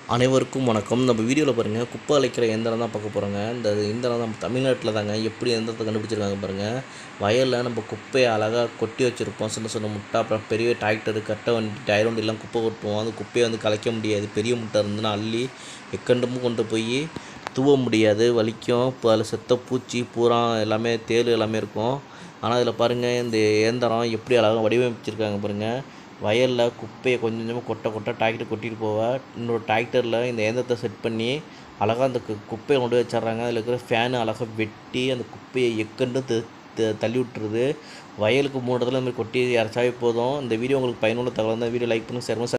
அனைவருக்கும் வணக்கம் நம்ம வீடியோவில் பாருங்கள் குப்பை அழைக்கிற எந்திரம் தான் பார்க்க போகிறோங்க இந்த எந்திரம் நம்ம தமிழ்நாட்டில் தாங்க எப்படி எந்திரத்தை கண்டுபிடிச்சிருக்காங்க பாருங்கள் வயலில் நம்ம குப்பையை அழகாக கொட்டி வச்சுருப்போம் சின்ன சின்ன முட்டை அப்புறம் பெரிய டிராக்டர் கட்டை வண்டி டயர் வண்டி எல்லாம் குப்பை கொட்டுவோம் அந்த குப்பையை வந்து கலைக்க முடியாது பெரிய முட்டை இருந்துன்னா அள்ளி எக்கண்டமும் கொண்டு போய் தூவ முடியாது வலிக்கும் இப்போ அதில் செத்த பூச்சி பூரா எல்லாமே தேள் எல்லாமே இருக்கும் ஆனால் இதில் பாருங்கள் இந்த இயந்திரம் எப்படி அழகாக வடிவமைச்சிருக்காங்க பாருங்கள் வயலில் குப்பையை கொஞ்சம் கொஞ்சமாக கொட்டை கொட்டை டிராக்டர் கொட்டிட்டு போவ இன்னொரு டிராக்டரில் இந்த இயந்திரத்தை செட் பண்ணி அழகாக அந்த கு- குப்பையை கொண்டு போய் வச்சிடுறாங்க அதில் இருக்கிற ஃபேனு அழகாக வெட்டி அந்த குப்பையை எக்கண்டு த- த- தள்ளி விட்டுருது வயலுக்கு மூணு இடத்துல இந்த மாதிரி கொட்டி இறச்சாவே போதும் இந்த வீடியோ உங்களுக்கு பயனுள்ள தகவல் தான் வீடியோ லைக் பண்ணுங்கள் ஷேர் பண்ணுங்க